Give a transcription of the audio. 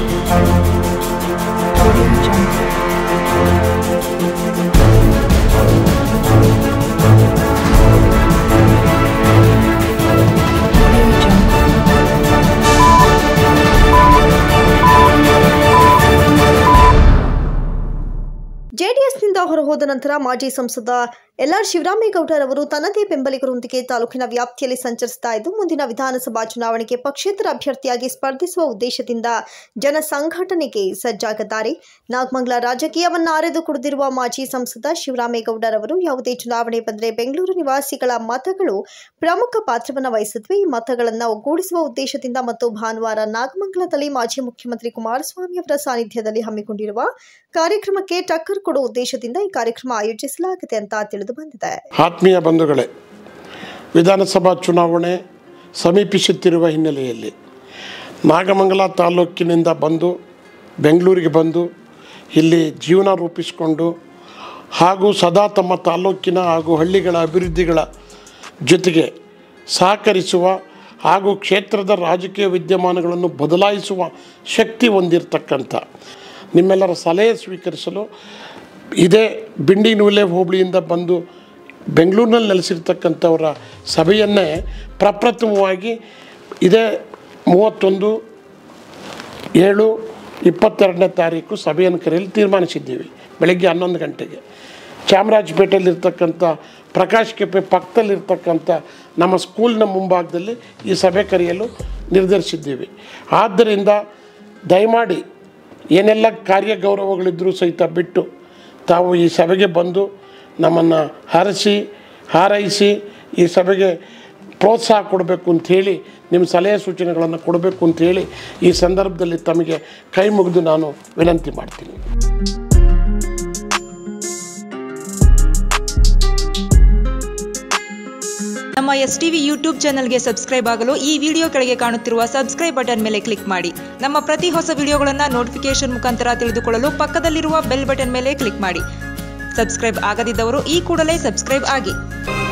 Audio Jungle. Audio Jungle. ಜೆಡಿಎಸ್ನಿಂದ ಹೊರಹೋದ ನಂತರ ಮಾಜಿ ಸಂಸದ ಎಲ್ಆರ್ ಶಿವರಾಮೇಗೌಡರವರು ತನ್ನದೇ ಬೆಂಬಲಿಗರೊಂದಿಗೆ ತಾಲೂಕಿನ ವ್ಯಾಪ್ತಿಯಲ್ಲಿ ಸಂಚರಿಸ್ತಾ ಇದ್ದು ಮುಂದಿನ ವಿಧಾನಸಭಾ ಚುನಾವಣೆಗೆ ಪಕ್ಷೇತರ ಅಭ್ಯರ್ಥಿಯಾಗಿ ಸ್ಪರ್ಧಿಸುವ ಉದ್ದೇಶದಿಂದ ಜನಸಂಘಟನೆಗೆ ಸಜ್ಜಾಗಿದ್ದಾರೆ ನಾಗಮಂಗಲ ರಾಜಕೀಯವನ್ನ ಅರೆದು ಕುಡಿದಿರುವ ಮಾಜಿ ಸಂಸದ ಶಿವರಾಮೇಗೌಡರವರು ಯಾವುದೇ ಚುನಾವಣೆ ಬಂದರೆ ಬೆಂಗಳೂರು ನಿವಾಸಿಗಳ ಮತಗಳು ಪ್ರಮುಖ ಪಾತ್ರವನ್ನು ವಹಿಸುತ್ತವೆ ಈ ಮತಗಳನ್ನು ಒಗ್ಗೂಡಿಸುವ ಉದ್ದೇಶದಿಂದ ಮತ್ತು ಭಾನುವಾರ ನಾಗಮಂಗಲದಲ್ಲಿ ಮಾಜಿ ಮುಖ್ಯಮಂತ್ರಿ ಕುಮಾರಸ್ವಾಮಿ ಅವರ ಸಾನ್ನಿಧ್ಯದಲ್ಲಿ ಹಮ್ಮಿಕೊಂಡಿರುವ ಕಾರ್ಯಕ್ರಮಕ್ಕೆ ಟಕ್ಕರ್ ಕೊಡುವ ಉದ್ದೇಶದಿಂದ ಈ ಕಾರ್ಯಕ್ರಮ ಆಯೋಜಿಸಲಾಗಿದೆ ಅಂತ ತಿಳಿದು ಬಂದಿದೆ ಆತ್ಮೀಯ ಬಂಧುಗಳೇ ವಿಧಾನಸಭಾ ಚುನಾವಣೆ ಸಮೀಪಿಸುತ್ತಿರುವ ಹಿನ್ನೆಲೆಯಲ್ಲಿ ನಾಗಮಂಗಲ ತಾಲೂಕಿನಿಂದ ಬಂದು ಬೆಂಗಳೂರಿಗೆ ಬಂದು ಇಲ್ಲಿ ಜೀವನ ರೂಪಿಸಿಕೊಂಡು ಹಾಗೂ ಸದಾ ತಮ್ಮ ತಾಲೂಕಿನ ಹಾಗೂ ಹಳ್ಳಿಗಳ ಅಭಿವೃದ್ಧಿಗಳ ಜೊತೆಗೆ ಸಹಕರಿಸುವ ಹಾಗೂ ಕ್ಷೇತ್ರದ ರಾಜಕೀಯ ವಿದ್ಯಮಾನಗಳನ್ನು ಬದಲಾಯಿಸುವ ಶಕ್ತಿ ಹೊಂದಿರತಕ್ಕಂಥ ನಿಮ್ಮೆಲ್ಲರ ಸಲಹೆ ಸ್ವೀಕರಿಸಲು ಇದೇ ಬಿಂಡಿ ನೂಲೆ ಹೋಬಳಿಯಿಂದ ಬಂದು ಬೆಂಗಳೂರಿನಲ್ಲಿ ನೆಲೆಸಿರ್ತಕ್ಕಂಥವರ ಸಭೆಯನ್ನೇ ಪ್ರಪ್ರಥಮವಾಗಿ ಇದೇ ಮೂವತ್ತೊಂದು ಏಳು ಇಪ್ಪತ್ತೆರಡನೇ ತಾರೀಕು ಸಭೆಯನ್ನು ಕರೆಯಲು ತೀರ್ಮಾನಿಸಿದ್ದೀವಿ ಬೆಳಗ್ಗೆ ಹನ್ನೊಂದು ಗಂಟೆಗೆ ಚಾಮರಾಜಪೇಟೆಯಲ್ಲಿರ್ತಕ್ಕಂಥ ಪ್ರಕಾಶ್ ಕೆಪೆ ಪಕ್ಕದಲ್ಲಿರ್ತಕ್ಕಂಥ ನಮ್ಮ ಸ್ಕೂಲ್ನ ಮುಂಭಾಗದಲ್ಲಿ ಈ ಸಭೆ ಕರೆಯಲು ನಿರ್ಧರಿಸಿದ್ದೀವಿ ಆದ್ದರಿಂದ ದಯಮಾಡಿ ಏನೆಲ್ಲ ಕಾರ್ಯ ಗೌರವಗಳಿದ್ದರೂ ಸಹಿತ ಬಿಟ್ಟು ತಾವು ಈ ಸಭೆಗೆ ಬಂದು ನಮ್ಮನ್ನು ಹರಸಿ ಹಾರೈಸಿ ಈ ಸಭೆಗೆ ಪ್ರೋತ್ಸಾಹ ಕೊಡಬೇಕು ಅಂಥೇಳಿ ನಿಮ್ಮ ಸಲಹೆ ಸೂಚನೆಗಳನ್ನು ಕೊಡಬೇಕು ಅಂಥೇಳಿ ಈ ಸಂದರ್ಭದಲ್ಲಿ ತಮಗೆ ಕೈ ಮುಗಿದು ನಾನು ವಿನಂತಿ ಮಾಡ್ತೀನಿ ನಮ್ಮ ಎಸ್ ಟಿವಿ ಯೂಟ್ಯೂಬ್ ಚಾನಲ್ಗೆ ಸಬ್ಸ್ಕ್ರೈಬ್ ಆಗಲು ಈ ವಿಡಿಯೋ ಕೆಳಗೆ ಕಾಣುತ್ತಿರುವ ಸಬ್ಸ್ಕ್ರೈಬ್ ಬಟನ್ ಮೇಲೆ ಕ್ಲಿಕ್ ಮಾಡಿ ನಮ್ಮ ಪ್ರತಿ ಹೊಸ ವಿಡಿಯೋಗಳನ್ನು ನೋಟಿಫಿಕೇಶನ್ ಮುಖಾಂತರ ತಿಳಿದುಕೊಳ್ಳಲು ಪಕ್ಕದಲ್ಲಿರುವ ಬೆಲ್ ಬಟನ್ ಮೇಲೆ ಕ್ಲಿಕ್ ಮಾಡಿ ಸಬ್ಸ್ಕ್ರೈಬ್ ಆಗದಿದ್ದವರು ಈ ಕೂಡಲೇ ಸಬ್ಸ್ಕ್ರೈಬ್ ಆಗಿ